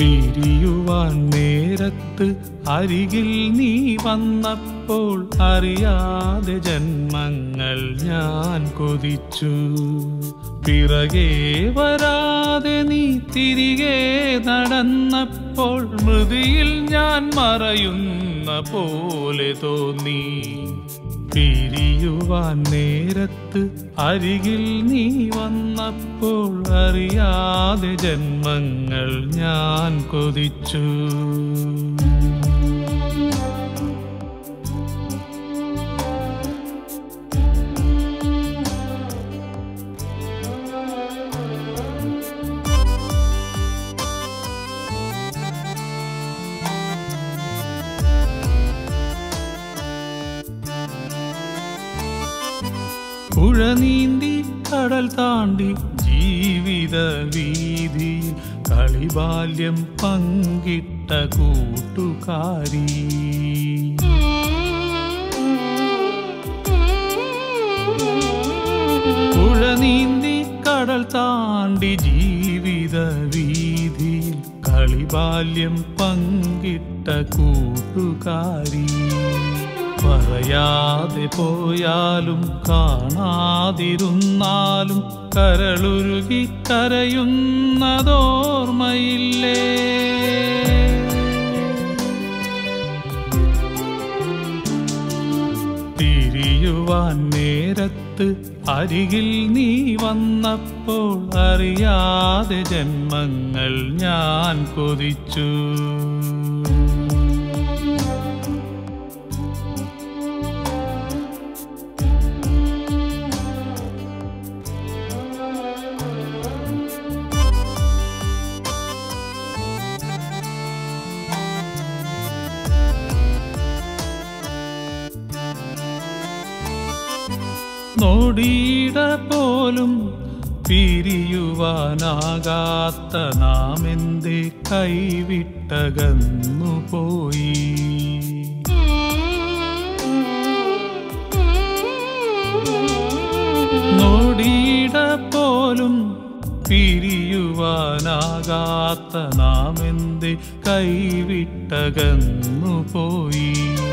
പിരിയുവാൻ നേരത്ത് അരികിൽ നീ വന്നപ്പോൾ അറിയാതെ ജന്മങ്ങൾ ഞാൻ കൊതിച്ചു പിറകെ വരാതെ നീ തിരികെ നടന്നപ്പോൾ മൃതിയിൽ ഞാൻ മറയുന്ന പോലെ തോന്നി പിരിയുവാൻ നേരത്ത് അരികിൽ നീ വന്നപ്പോൾ അറിയാതെ ജന്മങ്ങൾ ഞാൻ കൊതിച്ചു പുഴ നീന്തി കടൽ താണ്ടി ജീവിത വീതിയിൽ കളിബാല്യം പങ്കിട്ട കൂട്ടുകാരി പുഴ നീന്തി കടൽ താണ്ടി ജീവിത വീതിയിൽ കളിബാല്യം പങ്കിട്ട കൂട്ടുകാരി പറയാതെ പോയാലും കാണാതിരുന്നാലും കരളുരുകി കരയുന്നതോർമ്മയില്ലേ തിരിയുവാൻ നേരത്ത് അരികിൽ നീ വന്നപ്പോൾ അറിയാതെ ജന്മങ്ങൾ ഞാൻ കൊതിച്ചു നോടീട പോലും പിരിയുവാനാകാത്ത നാം എന്തേ കൈവിട്ടകന്നു പോയി നോടീട പോലും പിരിയുവാനാകാത്ത നാം എന്തേ കൈവിട്ടകന്നു പോയി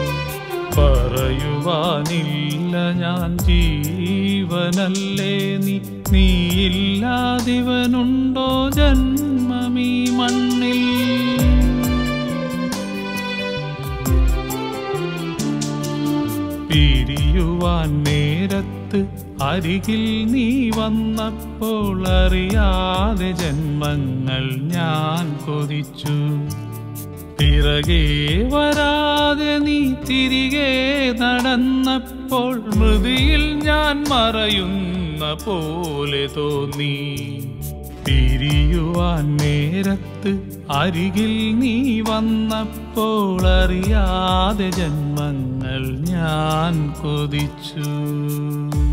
പറയുവാനില്ല ഞാൻ ജീവനല്ലേ നീ നീയില്ലാതിവനുണ്ടോ ജന്മമീ മണ്ണിൽ പിരിയുവാൻ നേരത്ത് അരികിൽ നീ വന്നപ്പോൾ അറിയാതെ ജന്മങ്ങൾ ഞാൻ കൊതിച്ചു പിറകെ വരാതെ നീ തിരികെ നടന്നപ്പോൾ മൃതിയിൽ ഞാൻ മറയുന്ന പോലെ തോന്നി പിരിയുവാൻ നേരത്ത് അരികിൽ നീ വന്നപ്പോൾ അറിയാതെ ജന്മങ്ങൾ ഞാൻ കൊതിച്ചു